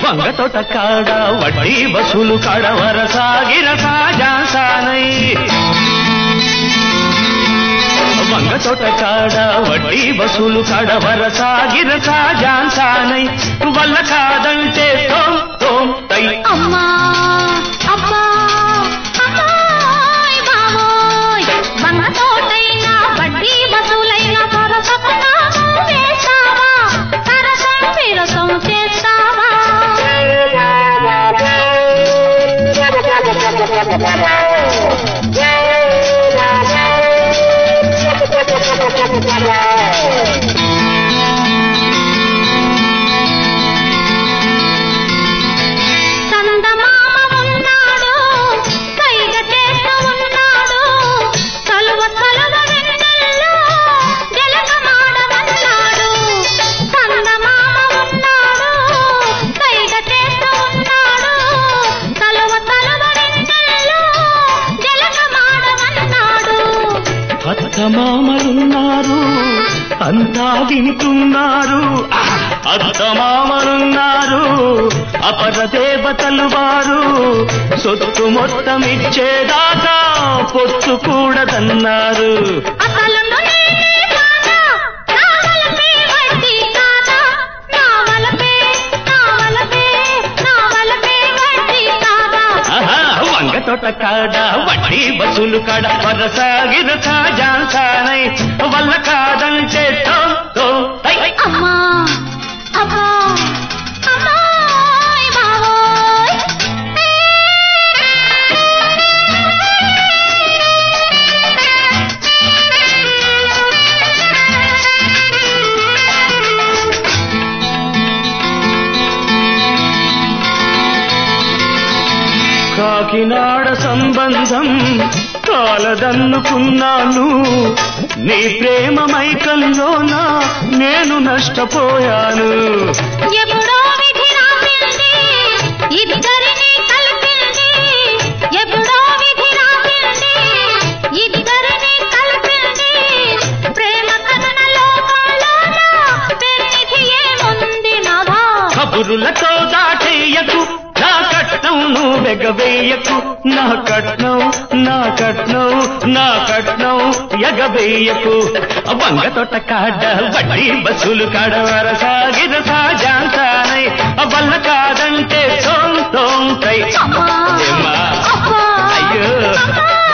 వంగ తోట కాడ వడ్డీ వసూలు కాడ వరసాగిర సాజాసానై వంగ తోట కాడ వడ్డీ వసూలు కాడ వరసాగిర సాజాసానై వల్ల కాదంటే తోం తోం తై అమ్మా అబ్బా అమ్మాయ్ బావోయ్ బంగ తోటైనా వడ్డీ వసూలైన సరసపునా వేస్తావా సరసం విరసం చేస్తావా చందమామ ఉన్నాడు కైగ చేస్తూ ఉన్నాడు చలువ చలువ వెన్నెల్లో జలకమాడమన్నాడు చందమామ ఉన్నాడు కైగ చేస్తూ ఉన్నాడు చలువ చలువ వెన్నెల్లో జలకమాడమన్నాడు అత్తమామలున్నారు అంతా వింటున్నారు అత్తమామలున్నారు అపర దేవతలు వారు సొత్తు మొత్తం ఇచ్చేదాకా పొత్తు కూడదన్నారు అసలు నేనే కాదా నా వలపే వడ్డీ కాదా నా వలపే నా వలపే నా వలపే వడ్డీ కాదా ఆహా, వంగ తోట కాడ వడ్డీ వసూలు కాడ వరసాగిర సాజాసానై వల్ల కాదంటే తో తో తై అమ్మా అబ్బా అమ్మాయ్ బావోయ్ కాకినాడ సంబంధం కాలదన్నుకున్నాను నీ ప్రేమ మైకంలోన నేను నష్టపోయాను ఎప్పుడో విధి రాసింది ఇద్దరిని కలిపింది ఎప్పుడో విధి రాసింది ఇద్దరిని కలిపింది ప్రేమ కథన లోకంలోన పెన్నిధి ఏముంది నాదా కబురులతో దాటేయకు నా కట్నం నువ్వెగవేయకు నా కట్నం నా కట్నం నా కట్నం ఎగవేయకు వంగ తోట కాడ వడ్డీ బస్సులు కాడ వరసాగిర సాజాంతానై వల్ల కాదంటే తోం తోం తై అమ్మా ఏమ్మా? అబ్బా అయ్యో అమ్మా